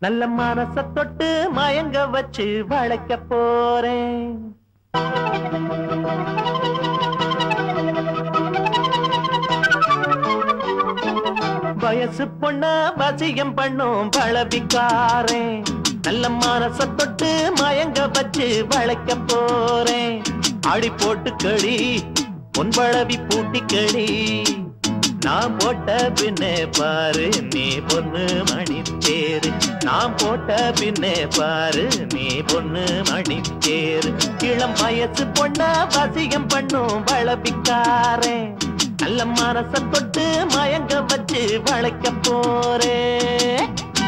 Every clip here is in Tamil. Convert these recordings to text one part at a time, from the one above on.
நல்ல மனச தொட்டு மயங்க வச்சு வளைக்க போறேன் வயசு பொண்ண வசியம் பண்ணும் பழவிக்காரேன் நல்ல மனச தொட்டு மயங்க வச்சு வளைக்க போறேன் ஆடி போட்டு களி பொன்பழவி பூட்டி களி நான் போட்ட பின்னே பாரு நீ பொண்ணு மணி தேரு நான் போட்ட பின்னே பாரு நீ பொண்ணு மணி தேரு இளம் வயசு பொண்ண வசியம் பண்ணும் வளபிக்காரேன் நல்ல மனச தொட்டு மயங்க வச்சு வளைக்க போறேன்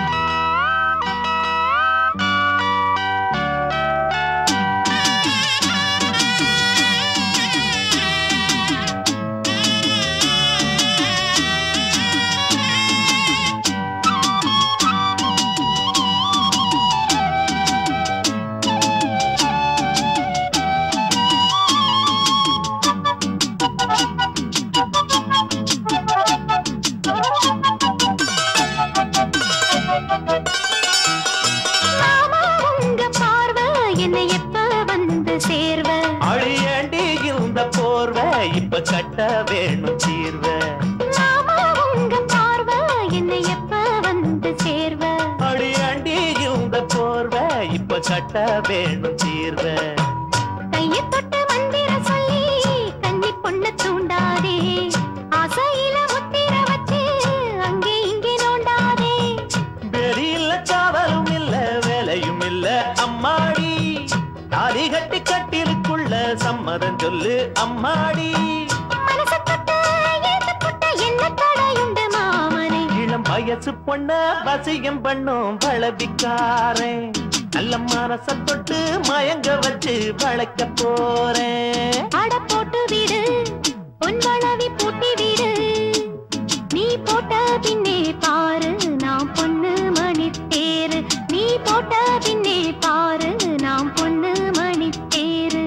மாமா உங்க பார்வை என்னை எப்ப வந்து சேர்வ அழியாண்டி இந்த போர்வை இப்ப கட்ட வேணும் தீர்வ மாமா உங்க பார்வை என்னை எப்ப வந்து சேர்வ அழியாண்டி இந்த போர்வை இப்ப கட்ட வேணும் தீர்வ கைய தொட்டு மந்திர சொல்லி கன்னி பொண்ணு தூண்டாதே ஆசையில முத்திர வச்சு அங்கே இங்கே நோண்டாதே வெறியில்ல காவலும் இல்ல வேலையும் இல்ல அம்மாடி தாலி கட்டி கட்டிலுக்குள்ள சம்மதம் சொல்லு அம்மாடி மனச தொட்டு ஏத்து புட்ட என்ன தடையுண்டு மாமனே இளம் வயசு பொண்ண வசியம் பண்ணும் வளபிக்காரன் நல்ல மனச தொட்டு மயங்க வச்சு வளைக்க போறேன் அட போட்டு விடு பொன் வளவி பூட்டி விடு நீ போட்ட பின்னே பாரு நான் பொண்ணு மணி தேரு நீ போட்ட பின்னே பாரு நான் பொண்ணு மணி தேரு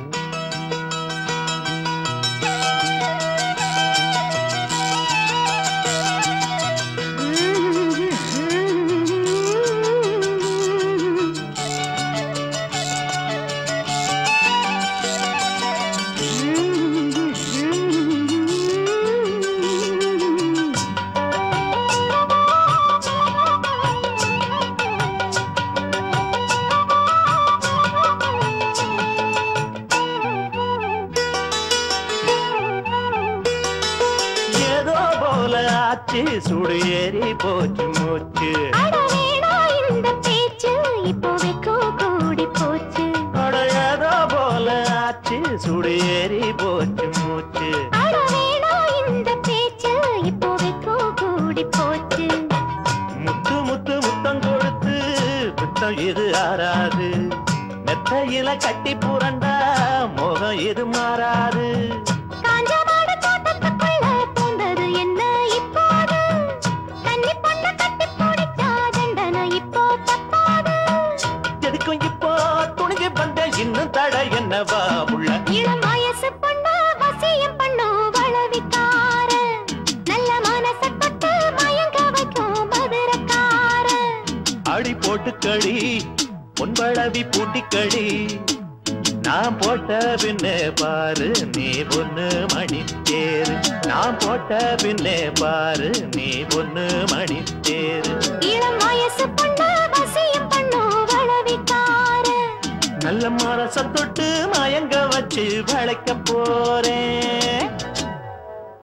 ஏதோ போல ஆச்சு சுடு ஏறி போச்சு மூச்சு அட வேணா இந்த பேச்சு இப்போ வெக்கோ கூடி போச்சு அட ஏதோ போல ஆச்சு சுடு ஏறி போச்சு மூச்சு அட வேணா இந்த பேச்சு இப்போ வெக்கோ கூடி போச்சு முத்து முத்து முத்தம் கொடுத்து முத்தம் இது ஆறாது மெத்தையில கட்டி புரண்டா மோகம் இது மாறாது காஞ்ச மாடு தோட்டத்துக்குள்ள பூந்தது என்ன இப்போது தண்ணி பொண்ண கட்டி பிடிச்சா தண்டனை இப்போ தப்பாது எதுக்கும் இப்போ துணிஞ்சு வந்த இன்னும் தடை என்னவா உள்ள இளம் வயசு பொண்ணு வசியம் பண்ணு வளவிக்கார நல்ல மனச தொட்டு மயங்க வைக்கும் மதுரக்கார அடி போட்டு களி பொன்பழவி பூட்டி களி நான் போட்ட பின்னே பாரு நீ பொண்ணு மணி தேரு நான் போட்ட பின்னே பாரு நீ பொண்ணு மணி தேரு இளம் வயசு பொண்ணு வசியம் பண்ணு வளவிக்கார நல்ல மனச தொட்டு மயங்க வச்சு வளைக்க போறேன்